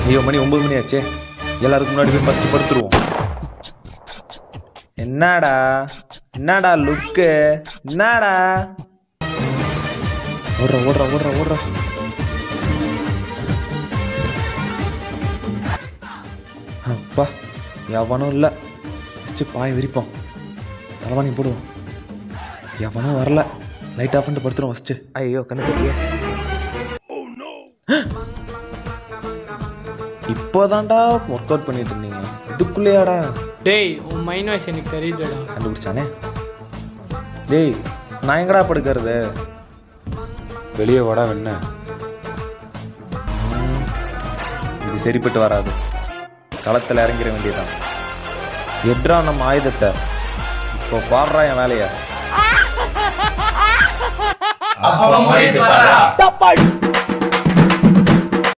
ஐயோ மணி ஒன்பது மணி ஆச்சே எல்லாருக்கும் முன்னாடி போய் ஃபர்ஸ்ட் படுத்துருவோம் என்னடா என்னடா லுக்கு என்னடா ஓடுற ஓடுற ஓடுற ஓடுற அப்பா எவனும் இல்லை ஃபஸ்ட்டு பாய் விரிப்போம் தலைவாணி போடுவோம் எவனும் வரல லைட் ஆஃப் பண்ணிட்டு படுத்துரும் ஃபஸ்ட்டு ஐயோ கண்ணு தெரியலையே இப்போதான்டா ஒர்க் அவுட் பண்ணிட்டு இருந்தீங்க இதுக்குள்ளேயாடா டேய் உன் மைண்ட் வாய்ஸ் எனக்கு தெரியுதுடா கண்டுபிடிச்சானே டேய் நான் எங்கடா படுக்கிறது வெளியே வாடா வெண்ண இது சரிப்பட்டு வராது களத்தில் இறங்கிட வேண்டியதுதான் எட்ரா நம்ம ஆயுதத்தை இப்போ பாடுறா என் வேலையை அப்ப மூடிட்டு பாரா